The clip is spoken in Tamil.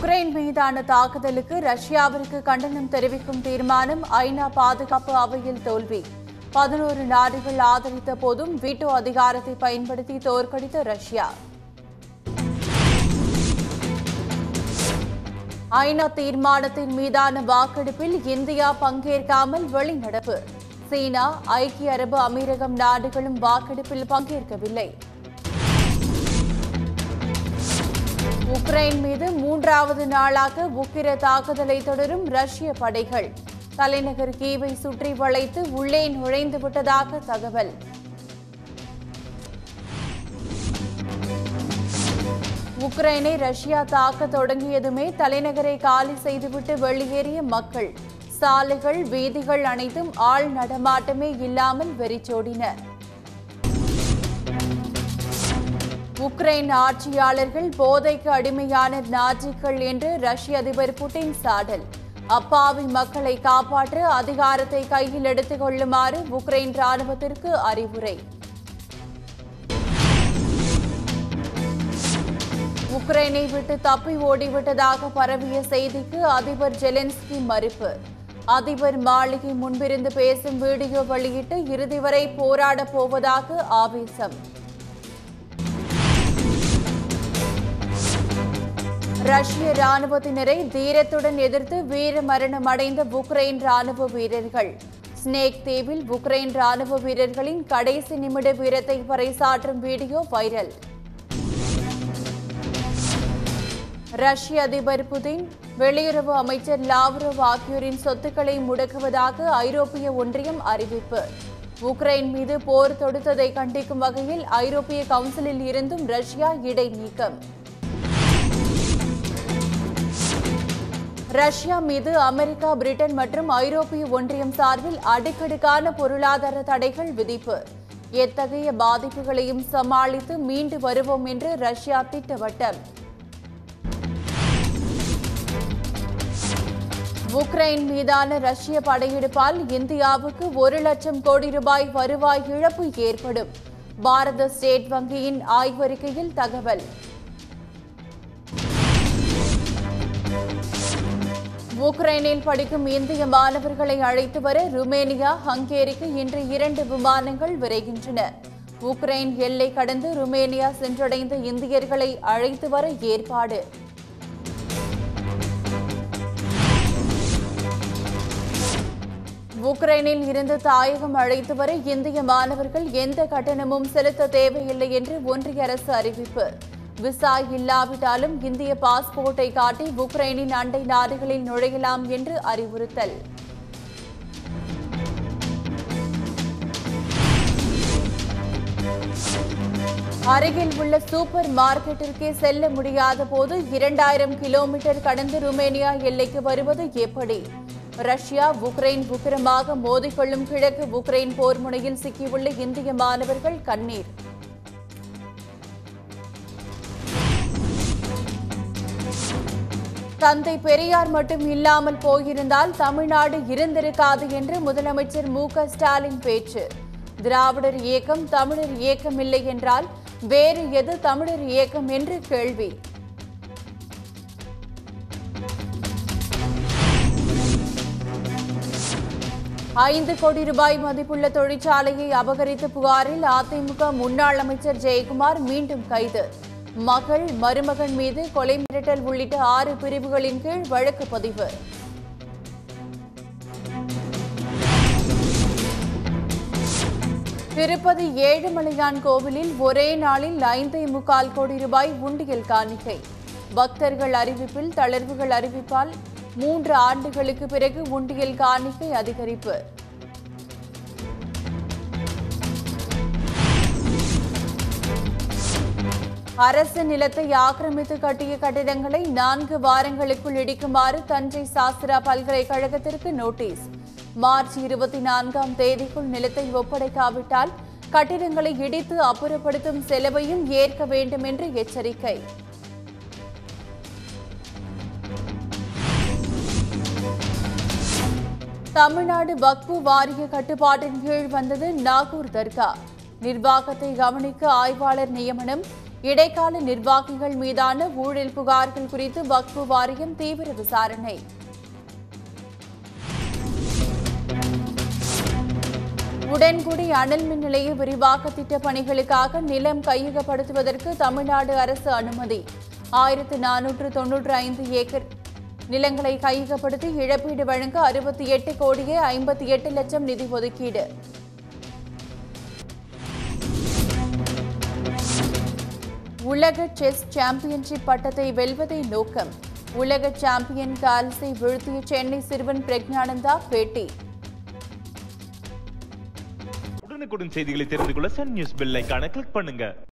உக்ரைன் மீதான தாக்குதலுக்கு ரஷ்யாவிற்கு கண்டனம் தெரிவிக்கும் தீர்மானம் ஐநா பாதுகாப்பு அவையில் தோல்வி பதினோரு நாடுகள் ஆதரித்த போதும் வீட்டோ அதிகாரத்தை பயன்படுத்தி தோற்கடித்த ரஷ்யா ஐநா தீர்மானத்தின் மீதான வாக்கெடுப்பில் இந்தியா பங்கேற்காமல் வெளிநடப்பு சீனா ஐக்கிய அரபு அமீரகம் நாடுகளும் வாக்கெடுப்பில் பங்கேற்கவில்லை உக்ரைன் மீது மூன்றாவது நாளாக உக்கிர தாக்குதலை தொடரும் ரஷ்ய படைகள் தலைநகர் கீவை சுற்றி வளைத்து உள்ளே நுழைந்து விட்டதாக தகவல் உக்ரைனை ரஷ்யா தாக்க தொடங்கியதுமே தலைநகரை காலி செய்துவிட்டு வெளியேறிய மக்கள் சாலைகள் வீதிகள் அனைத்தும் ஆள் நடமாட்டமே இல்லாமல் வெறிச்சோடின உக்ரைன் ஆட்சியாளர்கள் போதைக்கு அடிமையான நாஜிக்கள் என்று ரஷ்ய அதிபர் புட்டின் சாடல் அப்பாவி மக்களை காப்பாற்ற அதிகாரத்தை கையில் எடுத்துக் கொள்ளுமாறு உக்ரைன் ராணுவத்திற்கு அறிவுரை உக்ரைனை விட்டு தப்பி ஓடிவிட்டதாக பரவிய செய்திக்கு அதிபர் ஜெலென்ஸ்கி மறுப்பு அதிபர் மாளிகை முன்பிருந்து பேசும் வீடியோ வெளியிட்டு இறுதி வரை போராடப் போவதாக ஆவேசம் ரஷ்ய ராணுவத்தினரை தீரத்துடன் எதிர்த்து வீர மரணம் அடைந்த உக்ரைன் ராணுவ வீரர்கள் ஸ்னேக் தீவில் உக்ரைன் ராணுவ வீரர்களின் கடைசி நிமிட வீரத்தை பறைசாற்றும் வீடியோ வைரல் ரஷ்ய அதிபர் புதின் வெளியுறவு அமைச்சர் லாவ்ரோவ் ஆகியோரின் சொத்துக்களை முடக்குவதாக ஐரோப்பிய ஒன்றியம் அறிவிப்பு உக்ரைன் மீது போர் தொடுத்ததை கண்டிக்கும் வகையில் ஐரோப்பிய கவுன்சிலில் இருந்தும் ரஷ்யா இடைநீக்கம் ரஷ்யா மீது அமெரிக்கா பிரிட்டன் மற்றும் ஐரோப்பிய ஒன்றியம் சார்பில் அடுக்கடுக்கான பொருளாதார தடைகள் விதிப்பு எத்தகைய பாதிப்புகளையும் சமாளித்து மீண்டு வருவோம் என்று ரஷ்யா திட்டவட்டம் உக்ரைன் மீதான ரஷ்ய படையெடுப்பால் இந்தியாவுக்கு ஒரு லட்சம் கோடி ரூபாய் வருவாய் இழப்பு ஏற்படும் பாரத ஸ்டேட் வங்கியின் ஆய்வறிக்கையில் தகவல் உக்ரைனில் படிக்கும் இந்திய மாணவர்களை அழைத்து வர ருமேனியா ஹங்கேரிக்கு இன்று இரண்டு விமானங்கள் விரைகின்றன உக்ரைன் எல்லை கடந்து ருமேனியா சென்றடைந்த இந்தியர்களை அழைத்து வர ஏற்பாடு உக்ரைனில் இருந்து தாயகம் அழைத்து வர இந்திய மாணவர்கள் எந்த கட்டணமும் செலுத்த தேவையில்லை என்று ஒன்றிய அரசு அறிவிப்பு விசா இல்லாவிட்டாலும் இந்திய பாஸ்போர்ட்டை காட்டி உக்ரைனின் அண்டை நாடுகளில் நுழையலாம் என்று அறிவுறுத்தல் அருகில் உள்ள சூப்பர் மார்க்கெட்டிற்கே செல்ல முடியாத போது இரண்டாயிரம் கிலோமீட்டர் கடந்து ருமேனியா எல்லைக்கு வருவது எப்படி ரஷ்யா உக்ரைன் உக்கிரமாக மோதிக்கொள்ளும் கிழக்கு உக்ரைன் போர் முனையில் சிக்கியுள்ள இந்திய மாணவர்கள் கண்ணீர் தந்தை பெரியார் மட்டும் இல்லாமல் போயிருந்தால் தமிழ்நாடு இருந்திருக்காது என்று முதலமைச்சர் மு க ஸ்டாலின் பேச்சு திராவிடர் இயக்கம் தமிழர் இயக்கம் இல்லை என்றால் வேறு எது தமிழர் இயக்கம் என்று கேள்வி ஐந்து கோடி ரூபாய் மதிப்புள்ள தொழிற்சாலையை அபகரித்த புகாரில் அதிமுக முன்னாள் அமைச்சர் ஜெயக்குமார் மீண்டும் கைது மகள் மருமகன் மீது கொலை மிரட்டல் உள்ளிட்ட ஆறு பிரிவுகளின் கீழ் வழக்கு பதிவு திருப்பதி ஏழுமலையான் கோவிலில் ஒரே நாளில் ஐந்தே முக்கால் கோடி ரூபாய் உண்டியல் காணிக்கை பக்தர்கள் அறிவிப்பில் தளர்வுகள் அறிவிப்பால் மூன்று ஆண்டுகளுக்கு பிறகு உண்டியல் காணிக்கை அதிகரிப்பு அரசு நிலத்தை ஆக்கிரமித்து கட்டிய கட்டிடங்களை நான்கு வாரங்களுக்குள் இடிக்குமாறு தஞ்சை சாஸ்திரா பல்கலைக்கழகத்திற்கு நோட்டீஸ் மார்ச் இருபத்தி நான்காம் தேதிக்குள் நிலத்தை ஒப்படைக்காவிட்டால் கட்டிடங்களை இடித்து அப்புறப்படுத்தும் செலவையும் ஏற்க வேண்டும் என்று எச்சரிக்கை தமிழ்நாடு வக்பு வாரிய கட்டுப்பாட்டின் கீழ் வந்தது நாகூர் தர்கா நிர்வாகத்தை கவனிக்க ஆய்வாளர் நியமனம் இடைக்கால நிர்வாகிகள் மீதான ஊழல் புகார்கள் குறித்து வக்பு வாரியம் தீவிர விசாரணை உடன்குடி அனல் மின் நிலைய விரிவாக்க திட்ட பணிகளுக்காக நிலம் கையகப்படுத்துவதற்கு தமிழ்நாடு அரசு அனுமதி ஆயிரத்து நானூற்று தொன்னூற்று ஐந்து ஏக்கர் நிலங்களை கையகப்படுத்தி இழப்பீடு வழங்க அறுபத்தி எட்டு கோடியே ஐம்பத்தி எட்டு லட்சம் நிதி ஒதுக்கீடு உலக செஸ் சாம்பியன்ஷிப் பட்டத்தை வெல்வதை நோக்கம் உலக சாம்பியன் கால்ஸை வீழ்த்திய சென்னை சிறுவன் பிரக்ஞானந்தா பேட்டி உடனுக்குடன் செய்திகளை தெரிந்து கொள்ள சன் நியூஸ் பெல் ஐகானை கிளிக் பண்ணுங்க